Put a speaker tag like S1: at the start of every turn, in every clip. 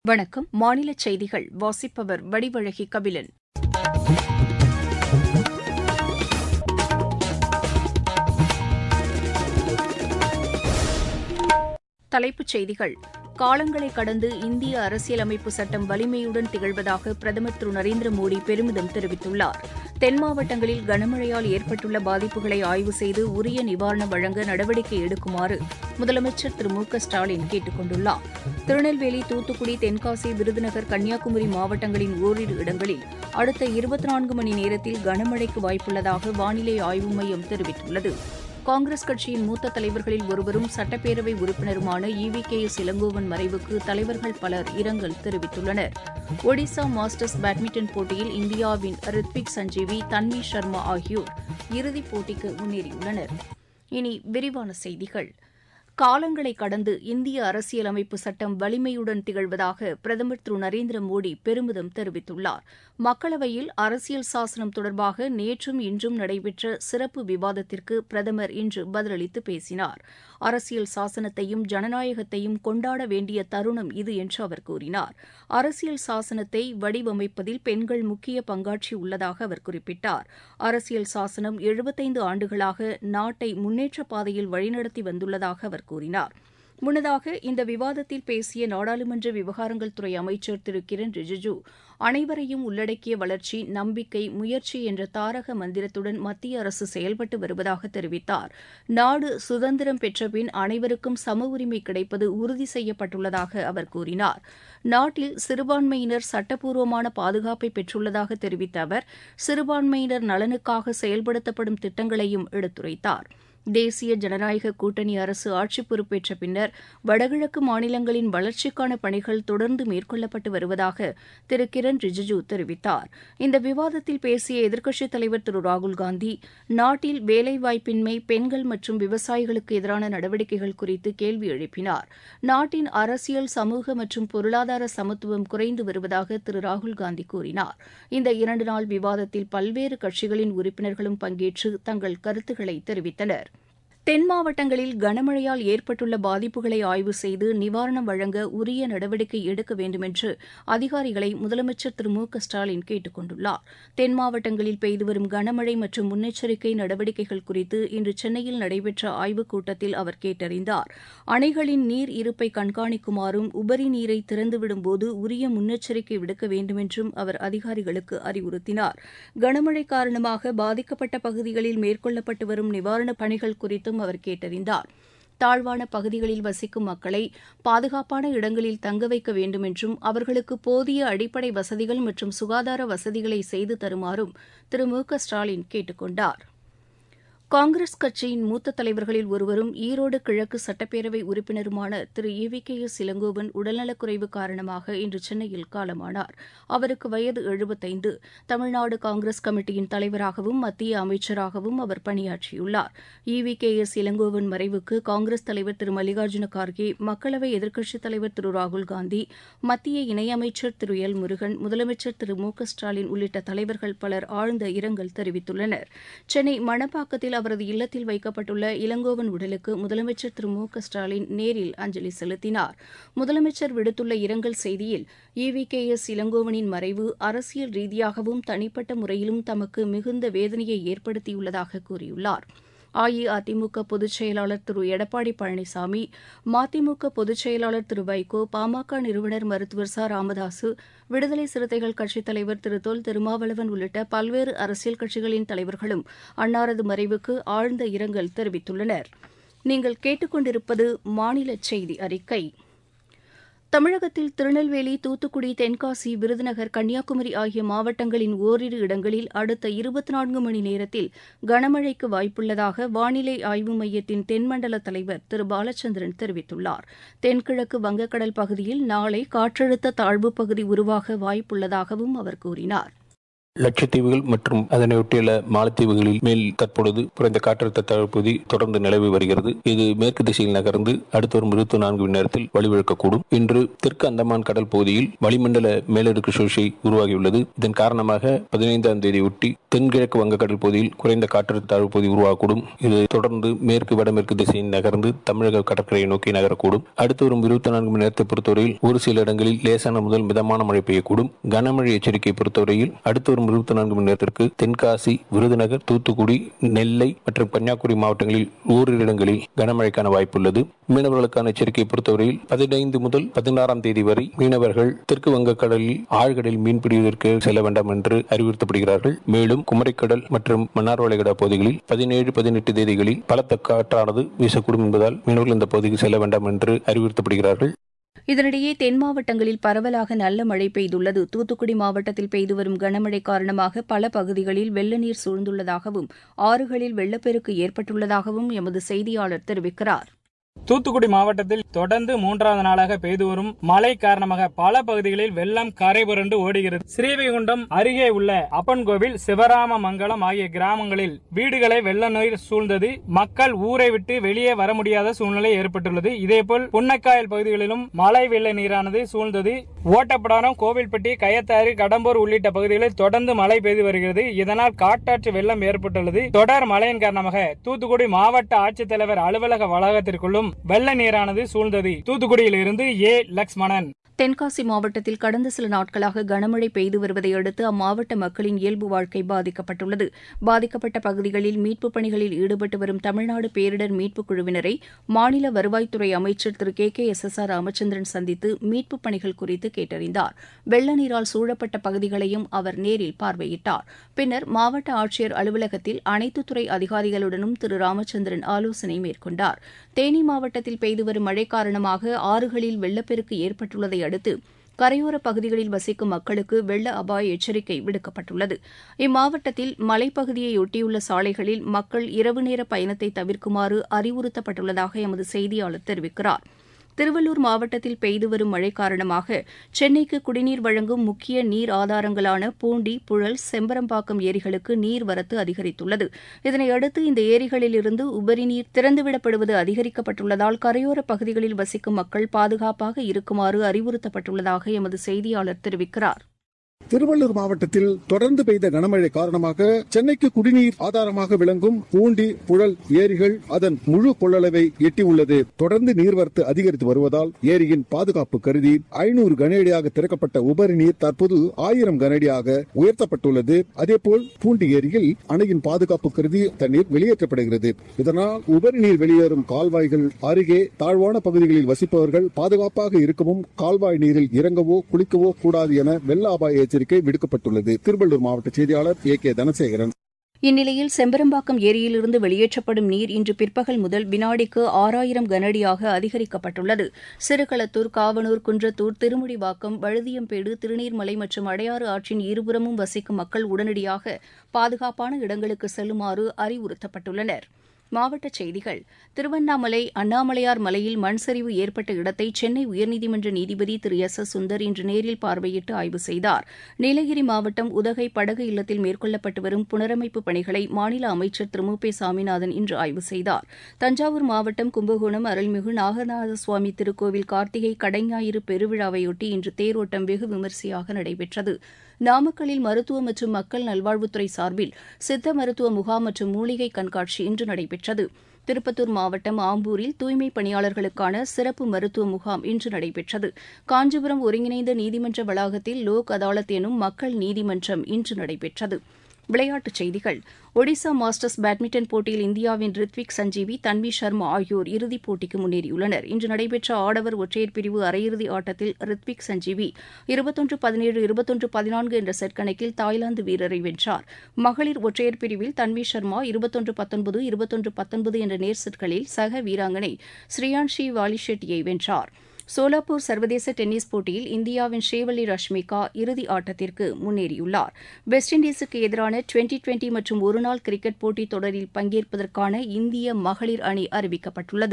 S1: வணக்கம் மாநிலச் செய்திகள் வாசிப்பவர் வடிவழகி கபிலன் தலைப்புச் செய்திகள் காலங்களை கடந்து இந்திய அரசியலமைப்பு சட்டம் வலிமையுடன் திகழ்வதாக பிரதமர் திரு நரேந்திர மோடி பெருமிதம் தெரிவித்துள்ளார் தென் மாவட்டங்களில் கனமழையால் ஏற்பட்டுள்ள பாதிப்புகளை ஆய்வு செய்து உரிய நிவாரணம் வழங்க நடவடிக்கை எடுக்குமாறு முதலமைச்சர் திரு மு க ஸ்டாலின் கேட்டுக் கொண்டுள்ளார் திருநெல்வேலி தூத்துக்குடி தென்காசி விருதுநகர் கன்னியாகுமரி மாவட்டங்களின் ஓரிரு இடங்களில் அடுத்த இருபத்தி நான்கு மணி நேரத்தில் கனமழைக்கு வாய்ப்புள்ளதாக வானிலை ஆய்வு மையம் தெரிவித்துள்ளது காங்கிரஸ் கட்சியின் மூத்த தலைவர்களில் ஒருவரும் சட்டப்பேரவை உறுப்பினருமான ஈவி கே எஸ் இளங்கோவன் மறைவுக்கு தலைவர்கள் பலர் இரங்கல் தெரிவித்துள்ளனர் ஒடிசா மாஸ்டர்ஸ் பேட்மிண்டன் போட்டியில் இந்தியாவின் ரித்விக் சஞ்சீவி தன்வி சர்மா ஆகியோர் இறுதிப் போட்டிக்கு முன்னேறியுள்ளனர் இனி விரிவான செய்திகள் காலங்களை கடந்து இந்திய அரசியலமைப்பு சட்டம் வலிமையுடன் திகழ்வதாக பிரதமர் திரு நரேந்திர மோடி பெருமிதம் தெரிவித்துள்ளார் மக்களவையில் அரசியல் சாசனம் தொடர்பாக நேற்றும் இன்றும் நடைபெற்ற சிறப்பு விவாதத்திற்கு பிரதமர் இன்று பதிலளித்து பேசினார் அரசியல் சாசனத்தையும் ஜனநாயகத்தையும் கொண்டாட வேண்டிய தருணம் இது என்று அவர் கூறினார் அரசியல் சாசனத்தை வடிவமைப்பதில் பெண்கள் முக்கிய பங்காற்றியுள்ளதாக அவர் குறிப்பிட்டார் அரசியல் சாசனம் எழுபத்தைந்து ஆண்டுகளாக நாட்டை முன்னேற்ற பாதையில் வழிநடத்தி வந்துள்ளதாக அவர் கூறினார் முன்னதாக இந்த விவாதத்தில் பேசிய நாடாளுமன்ற விவகாரங்கள் துறை அமைச்சர் திரு கிரண் ரிஜிஜு அனைவரையும் உள்ளடக்கிய வளர்ச்சி நம்பிக்கை முயற்சி என்ற தாரக மந்திரத்துடன் மத்திய அரசு செயல்பட்டு வருவதாக தெரிவித்தார் நாடு சுதந்திரம் பெற்றபின் அனைவருக்கும் சம உரிமை கிடைப்பது உறுதி செய்யப்பட்டுள்ளதாக அவர் கூறினார் நாட்டில் சிறுபான்மையினர் சட்டப்பூர்வமான பாதுகாப்பை பெற்றுள்ளதாக தெரிவித்த அவர் சிறுபான்மையினர் நலனுக்காக செயல்படுத்தப்படும் திட்டங்களையும் எடுத்துரைத்தார் தேசிய ஜனநாயக கூட்டணி அரசு ஆட்சி பொறுப்பேற்ற பின்னர் வடகிழக்கு மாநிலங்களின் வளர்ச்சிக்கான பணிகள் தொடர்ந்து மேற்கொள்ளப்பட்டு வருவதாக திரு கிரண் ரிஜிஜு தெரிவித்தார் இந்த விவாதத்தில் பேசிய எதிர்க்கட்சித் தலைவர் திரு ராகுல்காந்தி நாட்டில் வேலைவாய்ப்பின்மை பெண்கள் மற்றும் விவசாயிகளுக்கு எதிரான நடவடிக்கைகள் குறித்து கேள்வி எழுப்பினார் நாட்டின் அரசியல் சமூக மற்றும் பொருளாதார சமத்துவம் குறைந்து வருவதாக திரு ராகுல்காந்தி கூறினார் இந்த இரண்டு நாள் விவாதத்தில் பல்வேறு கட்சிகளின் உறுப்பினர்களும் பங்கேற்று தங்கள் கருத்துக்களை தெரிவித்தனர் தென் மாவட்டங்களில் கனமழையால் ஏற்பட்டுள்ள பாதிப்புகளை ஆய்வு செய்து நிவாரணம் வழங்க உரிய நடவடிக்கை எடுக்க வேண்டுமென்று அதிகாரிகளை முதலமைச்சர் திரு மு க ஸ்டாலின் கேட்டுக் கொண்டுள்ளார் தென் மாவட்டங்களில் பெய்து வரும் கனமழை மற்றும் முன்னெச்சரிக்கை நடவடிக்கைகள் குறித்து இன்று சென்னையில் நடைபெற்ற ஆய்வுக் கூட்டத்தில் அவர் கேட்டறிந்தார் அணைகளின் நீர் இருப்பை கண்காணிக்குமாறும் உபரி நீரை திறந்துவிடும்போது உரிய முன்னெச்சரிக்கை விடுக்க வேண்டுமென்றும் அவர் அதிகாரிகளுக்கு அறிவுறுத்தினார் கனமழை காரணமாக பாதிக்கப்பட்ட பகுதிகளில் மேற்கொள்ளப்பட்டு வரும் நிவாரணப் பணிகள் குறித்து குறித்தும் அவர் கேட்டறிந்தார் தாழ்வான பகுதிகளில் வசிக்கும் மக்களை பாதுகாப்பான இடங்களில் தங்க வைக்க வேண்டும் என்றும் அவர்களுக்கு போதிய அடிப்படை வசதிகள் மற்றும் சுகாதார வசதிகளை செய்து தருமாறும் திரு மு க ஸ்டாலின் கேட்டுக் கொண்டார் காங்கிரஸ் கட்சியின் மூத்த தலைவர்களில் ஒருவரும் ஈரோடு கிழக்கு சட்டப்பேரவை உறுப்பினருமான Thiru A V K S Elangovan உடல்நலக்குறைவு காரணமாக இன்று சென்னையில் காலமானார் அவருக்கு வயது எழுபத்தைந்து தமிழ்நாடு காங்கிரஸ் கமிட்டியின் தலைவராகவும் மத்திய அமைச்சராகவும் அவர் பணியாற்றியுள்ளார் E V K S Elangovan மறைவுக்கு காங்கிரஸ் தலைவர் திரு மல்லிகார்ஜுன கார்கே மக்களவை எதிர்க்கட்சித் தலைவர் திரு ராகுல்காந்தி மத்திய இணையமைச்சர் திரு எல் முருகன் முதலமைச்சர் திரு மு க ஸ்டாலின் உள்ளிட்ட தலைவர்கள் பலர் ஆழ்ந்த இரங்கல் தெரிவித்துள்ளனர் சென்னை மணப்பாக்கத்தில் அவரது இல்லத்தில் வைக்கப்பட்டுள்ள இளங்கோவன் உடலுக்கு முதலமைச்சர் திரு மு க ஸ்டாலின் நேரில் அஞ்சலி செலுத்தினார் முதலமைச்சர் விடுத்துள்ள இரங்கல் செய்தியில் ஈவி கே எஸ் இளங்கோவனின் மறைவு அரசியல் ரீதியாகவும் தனிப்பட்ட முறையிலும் தமக்கு மிகுந்த வேதனையை ஏற்படுத்தியுள்ளதாக கூறியுள்ளார் அஇஅதிமுக பொதுச் செயலாளர் திரு எடப்பாடி பழனிசாமி மதிமுக பொதுச் செயலாளர் திரு வைகோ பாமக நிறுவனர் மருத்துவர் ச ராமதாசு விடுதலை சிறுத்தைகள் கட்சித் தலைவர் திரு தொல் திருமாவளவன் உள்ளிட்ட பல்வேறு அரசியல் கட்சிகளின் தலைவர்களும் அன்னாரது மறைவுக்கு ஆழ்ந்த இரங்கல் தெரிவித்துள்ளனர் நீங்கள் கேட்டுக்கொண்டிருப்பது மாநில செய்தி அறிக்கை தமிழகத்தில் திருநெல்வேலி தூத்துக்குடி தென்காசி விருதுநகர் கன்னியாகுமரி ஆகிய மாவட்டங்களின் ஓரிரு இடங்களில் அடுத்த இருபத்தி நான்கு மணி நேரத்தில் கனமழைக்கு வாய்ப்புள்ளதாக வானிலை ஆய்வு மையத்தின் தென்மண்டல தலைவர் திரு பாலச்சந்திரன் தெரிவித்துள்ளார் தென்கிழக்கு வங்கக்கடல் பகுதியில் நாளை காற்றழுத்த தாழ்வுப் பகுதி உருவாக வாய்ப்புள்ளதாகவும் அவர் கூறினார்
S2: லட்சத்தீவுகள் மற்றும் அதனை ஒட்டியுள்ள மாலத்தீவுகளில் மேல் தற்பொழுது குறைந்த காற்றழுத்த தாழ்வுப்பகுதி தொடர்ந்து நிலவி வருகிறது இது மேற்கு திசையில் நகர்ந்து அடுத்த வரும் இருபத்தி நான்கு மணி நேரத்தில் வலுவிழக்கக்கூடும் இன்று தெற்கு அந்தமான் கடல் பகுதியில் வளிமண்டல மேலடுக்கு சுழற்சி உருவாகியுள்ளது இதன் காரணமாக பதினைந்தாம் தேதி ஒட்டி தென்கிழக்கு வங்கக்கடல் பகுதியில் குறைந்த காற்றழுத்த தாழ்வு பகுதி உருவாகக்கூடும் இது தொடர்ந்து மேற்கு வடமேற்கு திசையில் நகர்ந்து தமிழக கடற்கரையை நோக்கி நகரக்கூடும் அடுத்து வரும் இருபத்தி நான்கு மணி நேரத்தை பொறுத்தவரையில் ஒரு சில இடங்களில் லேசான முதல் மிதமான மழை பெய்யக்கூடும் கனமழை எச்சரிக்கை பொறுத்தவரையில் அடுத்து வரும் இருபத்தி நான்கு மணி நேரத்திற்கு தென்காசி விருதுநகர் தூத்துக்குடி நெல்லை மற்றும் கன்னியாகுமரி மாவட்டங்களில் ஓரிரு இடங்களில் கனமழைக்கான வாய்ப்புள்ளது மீனவர்களுக்கான எச்சரிக்கை பொறுத்தவரையில் பதினைந்து முதல் பதினாறாம் தேதி வரை மீனவர்கள் தெற்கு வங்கக்கடலில் ஆழ்கடலில் மீன்பிடிவதற்கு செல்ல வேண்டாம் என்று அறிவுறுத்தப்படுகிறார்கள் மேலும் குமரிக்கடல் மற்றும் மன்னார் வளைகுடா பகுதிகளில் பதினேழு பதினெட்டு தேதிகளில் பலத்த காற்றானது வீசக்கூடும் என்பதால் மீனவர்கள் இந்த பகுதிக்கு செல்ல வேண்டாம் என்று அறிவுறுத்தப்படுகிறார்கள்
S1: இதனிடையே தென் மாவட்டங்களில் பரவலாக நல்ல மழை பெய்துள்ளது தூத்துக்குடி மாவட்டத்தில் பெய்து வரும் கனமழை காரணமாக பல பகுதிகளில் வெள்ள நீர் சூழ்ந்துள்ளதாகவும் ஆறுகளில் வெள்ளப்பெருக்கு ஏற்பட்டுள்ளதாகவும் எமது செய்தியாளர் தெரிவிக்கிறார்
S3: தூத்துக்குடி மாவட்டத்தில் தொடர்ந்து மூன்றாவது நாளாக பெய்து வரும் மழை காரணமாக பல பகுதிகளில் வெள்ளம் கரை புரண்டு ஓடுகிறது ஸ்ரீவைகுண்டம் அருகே உள்ள அப்பன்கோவில் சிவராம மங்கலம் ஆகிய கிராமங்களில் வீடுகளை வெள்ள நீர் சூழ்ந்தது மக்கள் ஊரை விட்டு வெளியே வர முடியாத சூழ்நிலை ஏற்பட்டுள்ளது இதேபோல் புன்னக்காயல் பகுதிகளிலும் மழை வெள்ள நீரானது சூழ்ந்தது ஓட்டப்படாரம் கோவில்பட்டி கயத்தாறு கடம்பூர் உள்ளிட்ட பகுதிகளில் தொடர்ந்து மழை பெய்து வருகிறது இதனால் காட்டாற்று வெள்ளம் ஏற்பட்டுள்ளது தொடர் மழையின் காரணமாக தூத்துக்குடி மாவட்ட ஆட்சித்தலைவர் அலுவலக வளாகத்திற்குள்ளும் வெள்ள நீரானது சூழ்ந்தது தூத்துக்குடியில் இருந்து ஏ லக்ஷ்மணன்
S1: தென்காசி மாவட்டத்தில் கடந்த சில நாட்களாக கனமழை பெய்து வருவதை அடுத்து அம்மாவட்ட மக்களின் இயல்பு வாழ்க்கை பாதிக்கப்பட்டுள்ளது பாதிக்கப்பட்ட பகுதிகளில் மீட்புப் பணிகளில் ஈடுபட்டு வரும் தமிழ்நாடு பேரிடர் மீட்புக் குழுவினரை மாநில வருவாய்த்துறை அமைச்சர் Thiru K K S S R Ramachandran சந்தித்து மீட்புப் பணிகள் குறித்து கேட்டறிந்தார் வெள்ள நீரால் சூழப்பட்ட பகுதிகளையும் அவர் நேரில் பார்வையிட்டார் பின்னர் மாவட்ட ஆட்சியர் அலுவலகத்தில் அனைத்து துறை அதிகாரிகளுடனும் திரு ராமச்சந்திரன் ஆலோசனை மேற்கொண்டார் தேனி மாவட்டத்தில் பெய்து வரும் மழை காரணமாக ஆறுகளில் வெள்ளப்பெருக்கு ஏற்பட்டுள்ளதை அடுத்து கரையோர பகுதிகளில் வசிக்கும் மக்களுக்கு வெள்ள அபாய எச்சரிக்கை விடுக்கப்பட்டுள்ளது இம்மாவட்டத்தில் மலைப்பகுதியையொட்டியுள்ள சாலைகளில் மக்கள் இரவு நேர பயணத்தை தவிர்க்குமாறு அறிவுறுத்தப்பட்டுள்ளதாக எமது செய்தியாளர் தெரிவிக்கிறார் திருவள்ளூர் மாவட்டத்தில் பெய்து வரும் மழை காரணமாக சென்னைக்கு குடிநீர் வழங்கும் முக்கிய நீர் ஆதாரங்களான பூண்டி புழல் செம்பரம்பாக்கம் ஏரிகளுக்கு நீர்வரத்து அதிகரித்துள்ளது இதனையடுத்து இந்த ஏரிகளிலிருந்து உபரி நீர் திறந்துவிடப்படுவது அதிகரிக்கப்பட்டுள்ளதால் கரையோர பகுதிகளில் வசிக்கும் மக்கள் பாதுகாப்பாக இருக்குமாறு அறிவுறுத்தப்பட்டுள்ளதாக எமது செய்தியாளர் தெரிவிக்கிறார்
S4: திருவள்ளூர் மாவட்டத்தில் தொடர்ந்து பெய்த கனமழை காரணமாக சென்னைக்கு குடிநீர் ஆதாரமாக விளங்கும் பூண்டி புழல் ஏரிகள் அதன் முழு கொள்ளளவை எட்டியுள்ளது தொடர்ந்து நீர்வரத்து அதிகரித்து வருவதால் ஏரியின் பாதுகாப்பு கருதி ஐநூறு கனஅடியாக திறக்கப்பட்ட உபரி நீர் தற்போது ஆயிரம் கனஅடியாக உயர்த்தப்பட்டுள்ளது அதேபோல் பூண்டி ஏரியில் அணையின் பாதுகாப்பு கருதி தண்ணீர் வெளியேற்றப்படுகிறது இதனால் உபரி நீர் வெளியேறும் கால்வாய்கள் அருகே தாழ்வான பகுதிகளில் வசிப்பவர்கள் பாதுகாப்பாக இருக்கவும் கால்வாய் நீரில் இறங்கவோ குளிக்கவோ கூடாது என வெள்ள அபாய எச்சரிக்கை விடுக்கப்பட்டுள்ளது திருவள்ளூர் மாவட்ட செய்தியாளர் ஏ கே தனசேகரன்
S1: இந்நிலையில் செம்பரம்பாக்கம் ஏரியிலிருந்து வெளியேற்றப்படும் நீர் இன்று பிற்பகல் முதல் வினாடிக்கு ஆறாயிரம் கனஅடியாக அதிகரிக்கப்பட்டுள்ளது சிறுகளத்தூர் காவனூர் குன்றத்தூர் திருமுடிவாக்கம் வழுதியம்பேடு திருநீர்மலை மற்றும் அடையாறு ஆற்றின் இருபுறமும் வசிக்கும் மக்கள் உடனடியாக பாதுகாப்பான இடங்களுக்கு செல்லுமாறு அறிவுறுத்தப்பட்டுள்ளனா் மாவட்டச் செய்திகள் திருவண்ணாமலை அண்ணாமலையார் மலையில் மண் சரிவு ஏற்பட்ட இடத்தை சென்னை உயர்நீதிமன்ற நீதிபதி திரு எஸ் எஸ் சுந்தர் இன்று நேரில் பார்வையிட்டு ஆய்வு செய்தார் நீலகிரி மாவட்டம் உதகை படகு இல்லத்தில் மேற்கொள்ளப்பட்டு வரும் புனரமைப்பு பணிகளை மாநில அமைச்சர் திரு மு பே சாமிநாதன் இன்று ஆய்வு செய்தார் தஞ்சாவூர் மாவட்டம் கும்பகோணம் அருள்மிகு நாகநாத சுவாமி திருக்கோவில் கார்த்திகை கடைஞாயிறு பெருவிழாவையொட்டி இன்று தேரோட்டம் வெகு விமரிசையாக நடைபெற்றது நாமக்கல்லில் மருத்துவ மற்றும் மக்கள் நல்வாழ்வுத்துறை சார்பில் சித்த மருத்துவ முகாம் மற்றும் மூலிகை கண்காட்சி இன்று நடைபெற்றது திருப்பத்தூர் மாவட்டம் ஆம்பூரில் தூய்மை பணியாளர்களுக்கான சிறப்பு மருத்துவ முகாம் இன்று நடைபெற்றது காஞ்சிபுரம் ஒருங்கிணைந்த நீதிமன்ற வளாகத்தில் லோக் அதாலத் எனும் மக்கள் நீதிமன்றம் இன்று நடைபெற்றது விளையாட்டுச் செய்திகள் ஒடிசா மாஸ்டர்ஸ் பேட்மிண்டன் போட்டியில் இந்தியாவின் ரித்விக் சஞ்சீவி தன்வி சர்மா ஆகியோர் இறுதிப் போட்டிக்கு முன்னேறியுள்ளனர் இன்று நடைபெற்ற ஆடவர் ஒற்றையர் பிரிவு அரையிறுதி ஆட்டத்தில் ரித்விக் சஞ்சீவி இருபத்தொன்று பதினேழு இருபத்தொன்று பதினான்கு என்ற செட் கணக்கில் தாய்லாந்து வீரரை வென்றார் மகளிர் ஒற்றையர் பிரிவில் தன்வி சர்மா இருபத்தொன்று பத்தொன்பது இருபத்தொன்று பத்தொன்பது என்ற நேர் செட்களில் சக வீராங்கனை ஸ்ரீயான்ஷி வாலிஷெட்டியை வென்றார் சோலாப்பூர் சர்வதேச டென்னிஸ் போட்டியில் இந்தியாவின் ஸ்ரீவல்லி ரஷ்மிகா இறுதி ஆட்டத்திற்கு முன்னேறியுள்ளார் வெஸ்ட் இண்டீஸுக்கு எதிரான டுவெண்டி டுவெண்டி மற்றும் ஒருநாள் கிரிக்கெட் போட்டித் தொடரில் பங்கேற்பதற்கான இந்திய மகளிர் அணி அறிவிக்கப்பட்டுள்ளது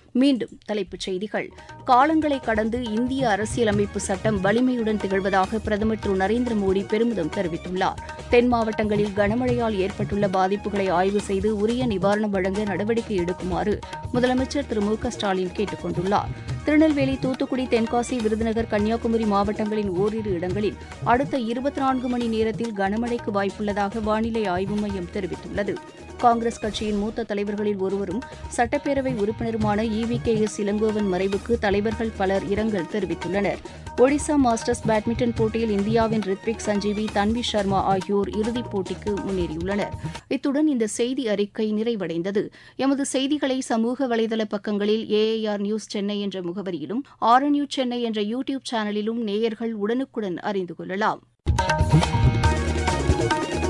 S1: மீண்டும் தலைப்புச் செய்திகள் காலங்களை கடந்து இந்திய அரசியலமைப்பு சட்டம் வலிமையுடன் திகழ்வதாக பிரதமர் திரு நரேந்திர மோடி பெருமிதம் தெரிவித்துள்ளார் தென் மாவட்டங்களில் கனமழையால் ஏற்பட்டுள்ள பாதிப்புகளை ஆய்வு செய்து உரிய நிவாரணம் வழங்க நடவடிக்கை எடுக்குமாறு முதலமைச்சர் திரு மு க ஸ்டாலின் கேட்டுக் கொண்டுள்ளார் திருநெல்வேலி தூத்துக்குடி தென்காசி விருதுநகர் கன்னியாகுமரி மாவட்டங்களின் ஓரிரு இடங்களில் அடுத்த இருபத்தி நான்கு மணி நேரத்தில் கனமழைக்கு வாய்ப்புள்ளதாக வானிலை ஆய்வு மையம் தெரிவித்துள்ளது காங்கிரஸ் கட்சியின் மூத்த தலைவர்களில் ஒருவரும் சட்டப்பேரவை உறுப்பினருமான ஈவி கே எஸ் இளங்கோவன் மறைவுக்கு தலைவர்கள் பலர் இரங்கல் தெரிவித்துள்ளனர் ஒடிசா மாஸ்டர்ஸ் பேட்மிண்டன் போட்டியில் இந்தியாவின் ரித்விக் சஞ்சீவி தன்வி சர்மா ஆகியோர் இறுதிப் போட்டிக்கு முன்னேறியுள்ளனர் இத்துடன் இந்த செய்தி அறிக்கை நிறைவடைந்தது எமது செய்திகளை சமூக வலைதள பக்கங்களில் ஏஐஆர் நியூஸ் சென்னை என்ற முகவரியிலும் ஆர் நியூஸ் சென்னை என்ற யூ டியூப் சேனலிலும் நேயர்கள் உடனுக்குடன் அறிந்து கொள்ளலாம்